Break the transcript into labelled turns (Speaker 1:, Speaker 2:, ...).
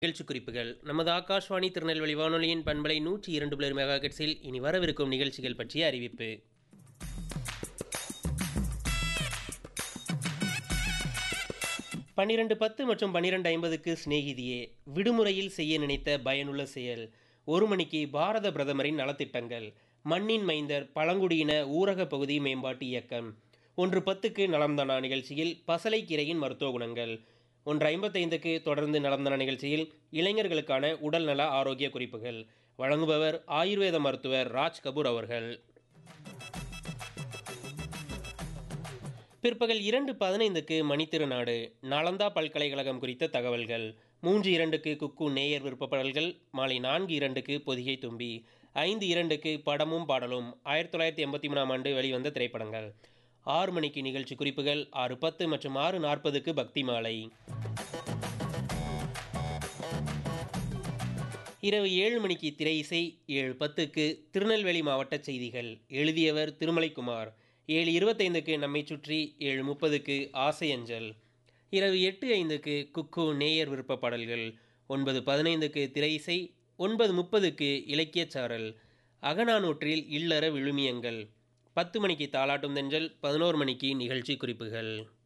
Speaker 1: நிகழ்ச்சி குறிப்புகள் நமது ஆகாஷ்வாணி திருநெல்வேலி வானொலியின் பண்பலை நூற்றி இரண்டு புலர் மெகாகட்ஸில் இனி வரவிருக்கும் நிகழ்ச்சிகள் பற்றிய அறிவிப்பு பன்னிரண்டு பத்து மற்றும் பன்னிரண்டு ஐம்பதுக்கு சிநேகிதியே விடுமுறையில் செய்ய நினைத்த பயனுள்ள செயல் ஒரு மணிக்கு பாரத பிரதமரின் நலத்திட்டங்கள் மண்ணின் மைந்தர் பழங்குடியின ஊரக பகுதி மேம்பாட்டு இயக்கம் ஒன்று பத்துக்கு நலம்தானா நிகழ்ச்சியில் பசலைக்கீரையின் மருத்துவ குணங்கள் ஒன்று ஐம்பத்தைந்துக்கு தொடர்ந்து நலம்தானா நிகழ்ச்சியில் இளைஞர்களுக்கான உடல்நல ஆரோக்கிய குறிப்புகள் வழங்குபவர் ஆயுர்வேத மருத்துவர் ராஜ் கபூர் அவர்கள் பிற்பகல் இரண்டு பதினைந்துக்கு மணித்திருநாடு நாளந்தா பல்கலைக்கழகம் குறித்த தகவல்கள் மூன்று இரண்டுக்கு குக்கு நேயர் விருப்பப்படல்கள் மாலை நான்கு இரண்டுக்கு பொதிகை தும்பி ஐந்து இரண்டுக்கு படமும் பாடலும் ஆயிரத்தி தொள்ளாயிரத்தி எண்பத்தி மூணாம் ஆண்டு வெளிவந்த திரைப்படங்கள் ஆறு மணிக்கு நிகழ்ச்சி குறிப்புகள் ஆறு பத்து மற்றும் ஆறு நாற்பதுக்கு பக்தி மாலை இரவு ஏழு மணிக்கு திரை இசை ஏழு பத்துக்கு திருநெல்வேலி மாவட்ட செய்திகள் எழுதியவர் திருமலைக்குமார் ஏழு இருபத்தைந்துக்கு நம்மை சுற்றி ஏழு முப்பதுக்கு ஆசை அஞ்சல் இரவு எட்டு ஐந்துக்கு குக்கு நேயர் விருப்ப பாடல்கள் ஒன்பது பதினைந்துக்கு திரை இசை ஒன்பது முப்பதுக்கு இலக்கியச் சாரல் அகநானூற்றில் இல்லற விழுமியங்கள் பத்து மணிக்கு தாலாட்டும் தென்றல் பதினோரு மணிக்கு நிகழ்ச்சி குறிப்புகள்